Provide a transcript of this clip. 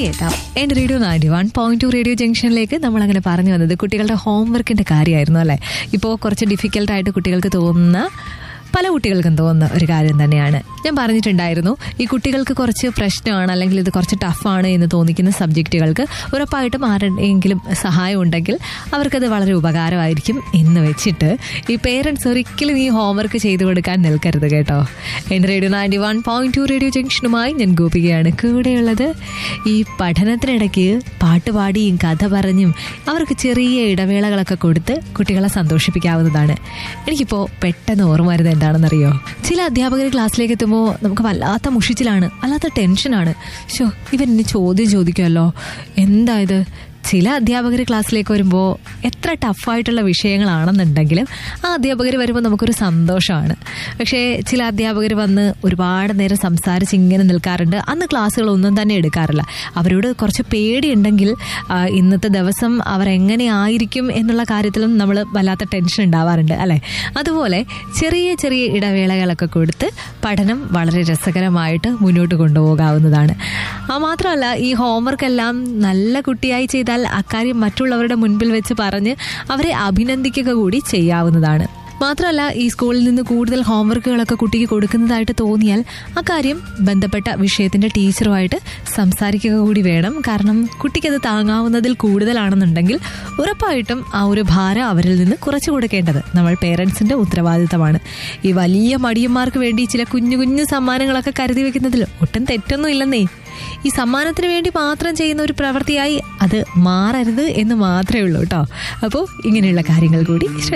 കേൾക്കാം എൻ്റെ radio ninety one point two radio ജംഗ്ഷനിലേക്ക് നമ്മൾ അങ്ങനെ പറഞ്ഞു വന്നത് കുട്ടികളുടെ ഹോംവർക്കിന്റെ കാര്യമായിരുന്നു അല്ലേ ഇപ്പോൾ കുറച്ച് ഡിഫിക്കൽട്ടായിട്ട് കുട്ടികൾക്ക് തോന്നുന്ന പല കുട്ടികൾക്കും തോന്നുന്ന ഒരു കാര്യം തന്നെയാണ് ഞാൻ പറഞ്ഞിട്ടുണ്ടായിരുന്നു ഈ കുട്ടികൾക്ക് കുറച്ച് പ്രശ്നമാണ് അല്ലെങ്കിൽ ഇത് കുറച്ച് ടഫാണ് എന്ന് തോന്നിക്കുന്ന സബ്ജക്റ്റുകൾക്ക് ഉറപ്പായിട്ടും ആരുടെയെങ്കിലും സഹായം ഉണ്ടെങ്കിൽ അവർക്കത് വളരെ ഉപകാരമായിരിക്കും എന്ന് വെച്ചിട്ട് ഈ പേരൻസ് ഒരിക്കലും ഈ ഹോംവർക്ക് ചെയ്തു കൊടുക്കാൻ നിൽക്കരുത് കേട്ടോ എൻ്റെ radio ninety one point two radio ജംഗ്ഷനുമായി ഞാൻ ഗോപികയാണ് കൂടെയുള്ളത് ഈ പഠനത്തിനിടയ്ക്ക് പാട്ടുപാടിയും കഥ പറഞ്ഞും അവർക്ക് ചെറിയ ഇടവേളകളൊക്കെ കൊടുത്ത് കുട്ടികളെ സന്തോഷിപ്പിക്കാവുന്നതാണ് എനിക്കിപ്പോൾ പെട്ടെന്ന് ഓർമ്മ വരുന്നത് എന്താണെന്നറിയോ ചില അധ്യാപകർ ക്ലാസ്സിലേക്ക് എത്തുമ്പോൾ നമുക്ക് വല്ലാത്ത മുഷിച്ചിലാണ് വല്ലാത്ത ടെൻഷനാണ് ഷോ ഇവൻ ഇനി ചോദ്യം ചോദിക്കുമല്ലോ എന്താ ഇത് ചില അധ്യാപകർ ക്ലാസ്സിലേക്ക് വരുമ്പോൾ എത്ര ടഫായിട്ടുള്ള വിഷയങ്ങളാണെന്നുണ്ടെങ്കിലും ആ അധ്യാപകർ വരുമ്പോൾ നമുക്കൊരു സന്തോഷമാണ് പക്ഷേ ചില അധ്യാപകർ വന്ന് ഒരുപാട് നേരം സംസാരിച്ച് ഇങ്ങനെ നിൽക്കാറുണ്ട് അന്ന് ക്ലാസ്സുകളൊന്നും തന്നെ എടുക്കാറില്ല അവരോട് കുറച്ച് പേടിയുണ്ടെങ്കിൽ ആ, ഇന്നത്തെ ദിവസം അവർ എങ്ങനെ ആയിരിക്കും എന്നുള്ള കാര്യത്തിലും നമ്മൾ വല്ലാത്ത ടെൻഷൻ ഉണ്ടാവാറുണ്ട് അല്ലേ അതുപോലെ ചെറിയ ചെറിയ ഇടവേളകളൊക്കെ കൊടുത്ത് പഠനം വളരെ രസകരമായിട്ട് മുന്നോട്ട് കൊണ്ടുപോകാവുന്നതാണ് ആ മാത്രമല്ല ഈ ഹോംവർക്ക് എല്ലാം നല്ല കുട്ടിയായി ചെയ്താൽ അക്കാര്യം മറ്റുള്ളവരുടെ മുൻപിൽ വെച്ച് പറഞ്ഞ് അവരെ അഭിനന്ദിക്കുക കൂടി ചെയ്യാവുന്നതാണ് മാത്രമല്ല ഈ സ്കൂളിൽ നിന്ന് കൂടുതൽ ഹോംവർക്കുകളൊക്കെ കുട്ടിക്ക് കൊടുക്കുന്നതായിട്ട് തോന്നിയാൽ അക്കാര്യം ബന്ധപ്പെട്ട വിഷയത്തിന്റെ ടീച്ചറുമായിട്ട് സംസാരിക്കുക കൂടി വേണം കാരണം കുട്ടിക്കത് താങ്ങാവുന്നതിൽ കൂടുതലാണെന്നുണ്ടെങ്കിൽ ഉറപ്പായിട്ടും ആ ഒരു ഭാരം അവരിൽ നിന്ന് കുറച്ചു കൊടുക്കേണ്ടത് നമ്മൾ പേരൻസിന്റെ ഉത്തരവാദിത്തമാണ് ഈ വലിയ മടിയന്മാർക്ക് വേണ്ടി ചില കുഞ്ഞു കുഞ്ഞു സമ്മാനങ്ങളൊക്കെ കരുതി വെക്കുന്നതിൽ ഒട്ടും തെറ്റൊന്നും ഇല്ലെന്നേ ഈ സമ്മാനത്തിന് വേണ്ടി മാത്രം ചെയ്യുന്ന ഒരു പ്രവൃത്തിയായി അത് മാറരുത് എന്ന് മാത്രമേ ഉള്ളൂ കേട്ടോ അപ്പോൾ ഇങ്ങനെയുള്ള കാര്യങ്ങൾ കൂടി